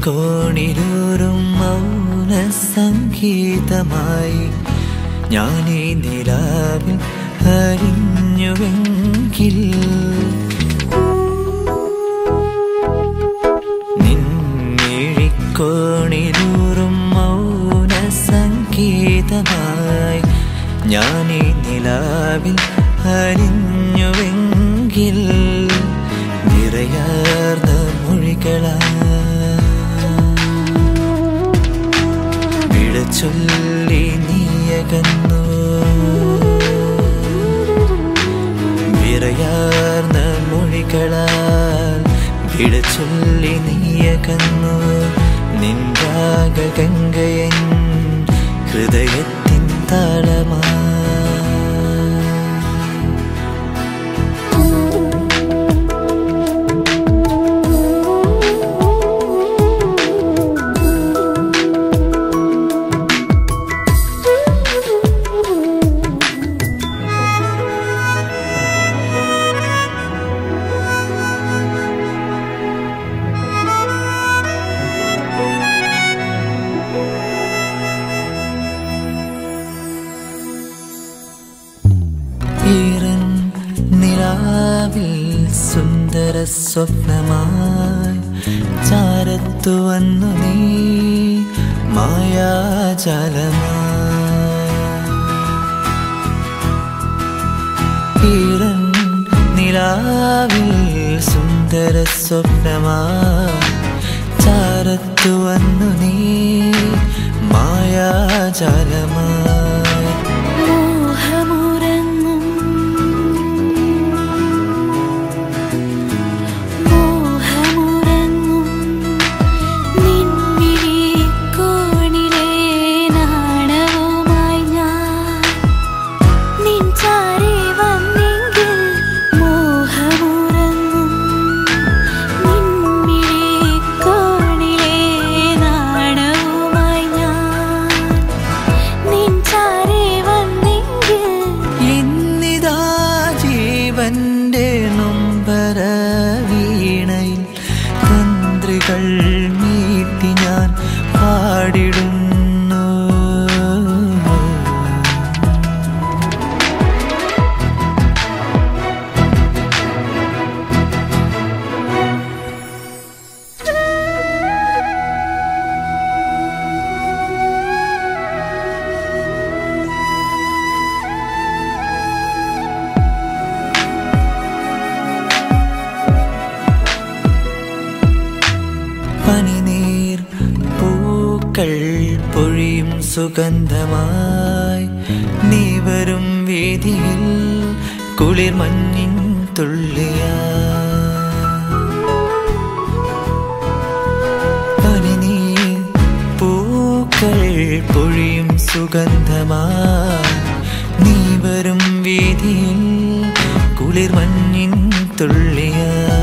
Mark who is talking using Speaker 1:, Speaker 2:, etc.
Speaker 1: മിഴിക്കോണിലൂറും മൗന സംഗീതമായി ഞാൻ ഈ നിലാവിൽ അറിഞ്ഞുവെങ്കിൽ നിന്നിഴിക്കോണിലൂറും മൗന സംഗീതമായി ഞാൻ ഈ നിലാവിൽ അറിഞ്ഞുവെങ്കിൽ നിറയാർന്ന മൊഴികളാ വിടച്ചൊല്ലി നീയകന്നു വിറയാർന്ന മൊഴികളാൽ വിടച്ചൊല്ലി നീയകന്നു നിൻരാഗ ഗംഗയൻ ഹൃദയത്തിൻ താളമാ ഈറൻ നിലാവിൽ സുന്ദര സ്വപ്നമായി ചാരത്തു വന്നു നീ മായാജാലമായി ഈറൻ നിലാവിൽ സുന്ദര സ്വപ്നമായി ചാരത്തു വന്നു നീ മായാജാലമായി
Speaker 2: മോഹമുറങ്ങും മോഹമുറങ്ങും നിൻമിഴിക്കോണിലെ നാണവുമായി ഞാൻ നിൻ ചാരി വന്നെങ്കിൽ മോഹമുറങ്ങും നിൻമിഴിക്കോണിലെ നാണവുമായി ഞാൻ നിൻ ചാരി വന്നെങ്കിൽ
Speaker 1: ഇന്നിതാ ജീവന്റെ നൊമ്പര വീണയിൽ തന്ത്രികൾ മീട്ടി ഞാൻ പാടിടുന്നു പനിനീർ പൂക്കൾ പൊഴിയും സുഗന്ധമായി നീ വരും വീതിയിൽ കുളിർ മഞ്ഞിൻ തുള്ളിയ പനിനീർ പൂക്കൾ പൊഴിയും സുഗന്ധമായി നീ വരും വീതിയിൽ കുളിർ മഞ്ഞിൻ തുള്ളിയ